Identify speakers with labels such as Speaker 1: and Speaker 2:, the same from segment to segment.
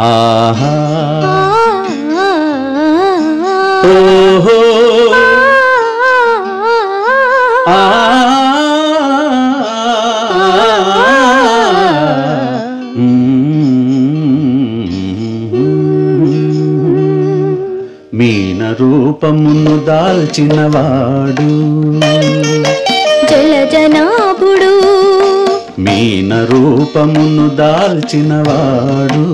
Speaker 1: ఆహా
Speaker 2: ఆ,
Speaker 1: ఓహో
Speaker 2: ఆ,
Speaker 1: ఆ మీన రూపమును దాల్చినవాడు
Speaker 2: జలజనాభుడు
Speaker 1: మీన రూపమును దాల్చినవాడు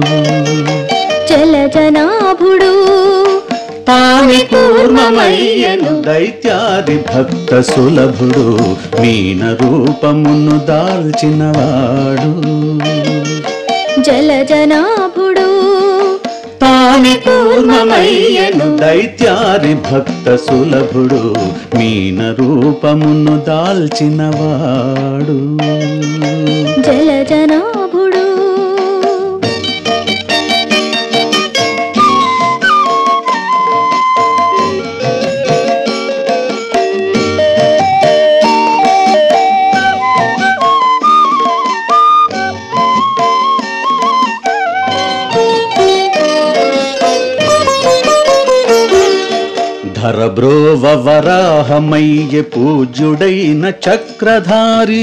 Speaker 2: జలజనాభుడు
Speaker 1: తాని కూర్మమయ్యను దైత్యాది భక్త సులభుడు మీన రూపమును దాల్చినవాడు
Speaker 2: జలజనాభుడు
Speaker 1: తాని కూర్మమయ్యను దైత్యాది భక్త సులభుడు మీన రూపమును దాల్చినవాడు
Speaker 2: జలజనాభుడు
Speaker 1: ధరబ్రోవ వరాహమయ్య పూజ్యుడైన చక్రధారి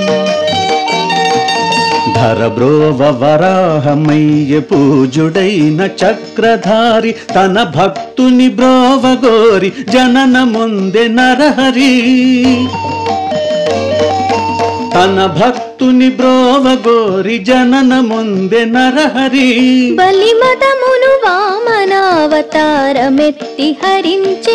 Speaker 1: ధరబ్రోవ వరాహమయ్య పూజుడైన చక్రధారి తన భక్తుని బ్రోవగోరి జనన ముందె నరహరి తన భక్తుని బ్రోవగోరి జనన ముందె నరహరి
Speaker 2: బలిమదమును వామనావతారమెత్తి హరించే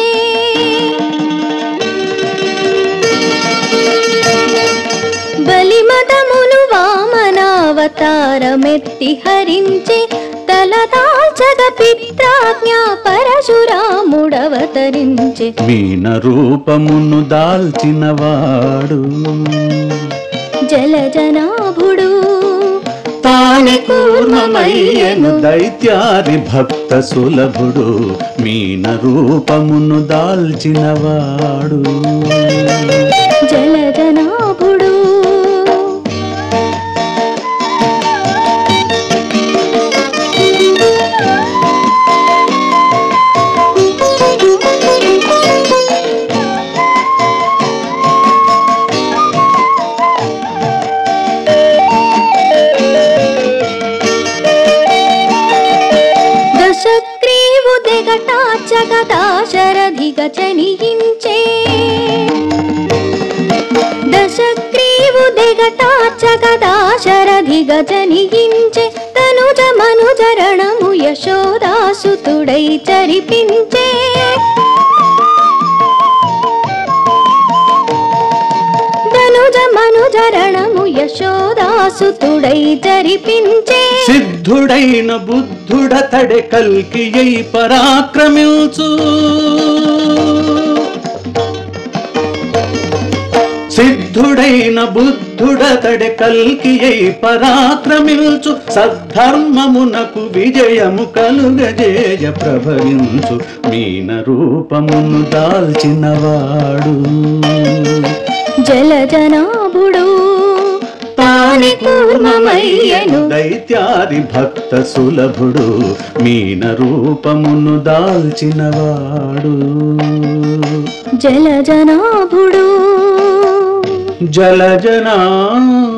Speaker 2: బలిమదమును వామనావతారమెత్తి హరించే తలదాల్చగ పిత్రాజ్ఞా పరశురాముడవతరించే
Speaker 1: మీన రూపమును దాల్చినవాడు
Speaker 2: జలజనాభుడు
Speaker 1: తాని కూర్మమయ్యను దైత్యారి భక్త సులభుడు మీన రూపమును దాల్చినవాడు
Speaker 2: జలజనాభుడు దశగ్రీవు దిగటాచగదాశరథిగ చనియించే దశగ్రీవు దిగటాచగదాశరథిగ జనియించే తనుజ మనుజరణము యశోదాసుతుడై చరిపించే తనుజ మనుజరణము యశోదాసుతుడై చరిపించే
Speaker 1: సిద్ధుడైన బుద్ధుడతడే కల్కి అయి పరాక్రమించు సిద్ధుడైన బుద్ధుడతడే కల్కి అయి పరాక్రమించు సద్ధర్మమునకు విజయము కలుగజేయ ప్రభవించు మీన రూపమును దాల్చినవాడు
Speaker 2: జలజనాభుడు
Speaker 1: తాని కూర్మమయ్యను దైత్యాది భక్త సులభుడు మీన రూపమును దాల్చినవాడు
Speaker 2: జలజనాభుడు
Speaker 1: జలజనా